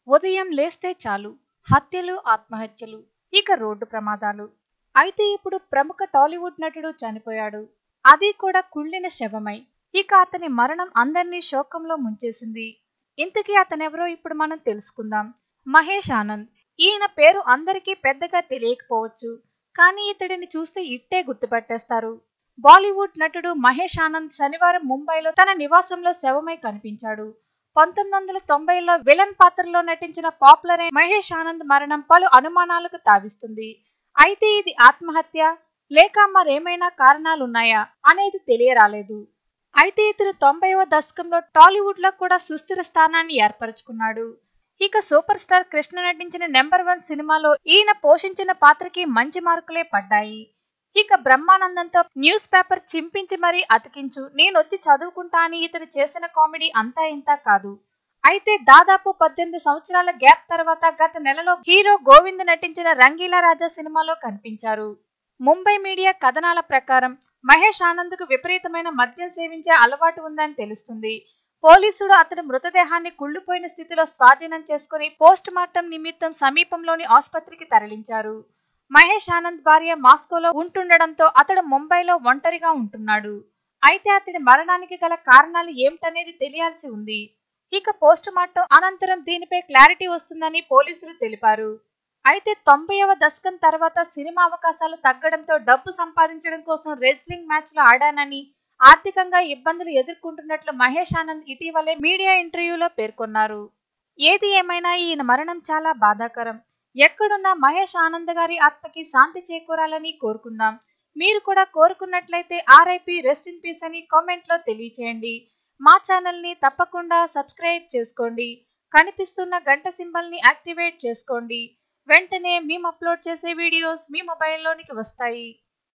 ఉదయం లేస్తే చాలు హత్యలు ఆత్మహత్యలు ఇక రోడ్డు ప్రమాదాలు అయితే ఇప్పుడు ప్రముఖ టాలీవుడ్ నటుడు చనిపోయాడు అది కూడా కుళ్ళిన శవమై ఇక అతని మరణం అందరినీ శోకంలో ముంచేసింది ఇంతకీ అతనెవరో ఇప్పుడు మనం తెలుసుకుందాం మహేష్ ఆనంద్ ఈయన పేరు అందరికీ పెద్దగా తెలియకపోవచ్చు కానీ ఇతడిని చూస్తే ఇట్టే గుర్తుపట్టేస్తారు బాలీవుడ్ నటుడు మహేష్ ఆనంద్ శనివారం ముంబైలో తన నివాసంలో శవమై కనిపించాడు పంతొమ్మిది వందల తొంభైలో విలన్ పాత్రలో నటించిన పాపులర్ అయిన మహేష్ ఆనంద్ మరణం పలు అనుమానాలకు తావిస్తుంది అయితే ఇది ఆత్మహత్య లేక మరేమైనా కారణాలున్నాయా అనేది తెలియరాలేదు అయితే ఇతను తొంభైవ దశకంలో టాలీవుడ్ లో కూడా సుస్థిర స్థానాన్ని ఏర్పరచుకున్నాడు ఇక సూపర్ స్టార్ కృష్ణ నటించిన నెంబర్ వన్ సినిమాలో ఈయన పోషించిన పాత్రకి మంచి మార్కులే పడ్డాయి ఇక బ్రహ్మానందంతో న్యూస్ పేపర్ చింపించి మరీ అతికించు నేనొచ్చి చదువుకుంటా అని ఇతను చేసిన కామెడీ అంతా ఇంతా కాదు అయితే దాదాపు పద్దెనిమిది సంవత్సరాల గ్యాప్ తర్వాత గత నెలలో హీరో గోవింద్ నటించిన రంగీలా రాజా సినిమాలో కనిపించారు ముంబై మీడియా కథనాల ప్రకారం మహేష్ ఆనంద్కు విపరీతమైన మద్యం సేవించే అలవాటు ఉందని తెలుస్తుంది పోలీసులు అతని మృతదేహాన్ని కుళ్ళిపోయిన స్థితిలో స్వాధీనం చేసుకుని పోస్ట్ మార్టం నిమిత్తం సమీపంలోని ఆసుపత్రికి తరలించారు మహేష్ ఆనంద్ భార్య మాస్కోలో ఉంటుండడంతో అతడు ముంబైలో ఒంటరిగా ఉంటున్నాడు అయితే అతడి మరణానికి గల కారణాలు ఏమిటనేది తెలియాల్సి ఉంది ఇక పోస్ట్ మార్టం అనంతరం దీనిపై క్లారిటీ వస్తుందని పోలీసులు తెలిపారు అయితే తొంభైవ దశకం తర్వాత సినిమా అవకాశాలు తగ్గడంతో డబ్బు సంపాదించడం కోసం రెజ్లింగ్ మ్యాచ్ లో ఆడానని ఆర్థికంగా ఇబ్బందులు ఎదుర్కొంటున్నట్లు మహేష్ ఆనంద్ ఇటీవలే మీడియా ఇంటర్వ్యూలో పేర్కొన్నారు ఏది ఏమైనా ఈయన మరణం చాలా బాధాకరం ఎక్కడున్నా మహేష్ ఆనంద్ గారి ఆత్మకి శాంతి చేకూరాలని కోరుకుందాం మీరు కూడా కోరుకున్నట్లయితే ఆర్ఐపి రెస్ట్ ఇన్ పీస్ అని కామెంట్ లో తెలియచేయండి మా ఛానల్ ని తప్పకుండా సబ్స్క్రైబ్ చేసుకోండి కనిపిస్తున్న గంట సింబల్ ని యాక్టివేట్ చేసుకోండి వెంటనే మేము అప్లోడ్ చేసే వీడియోస్ మీ మొబైల్లోనికి వస్తాయి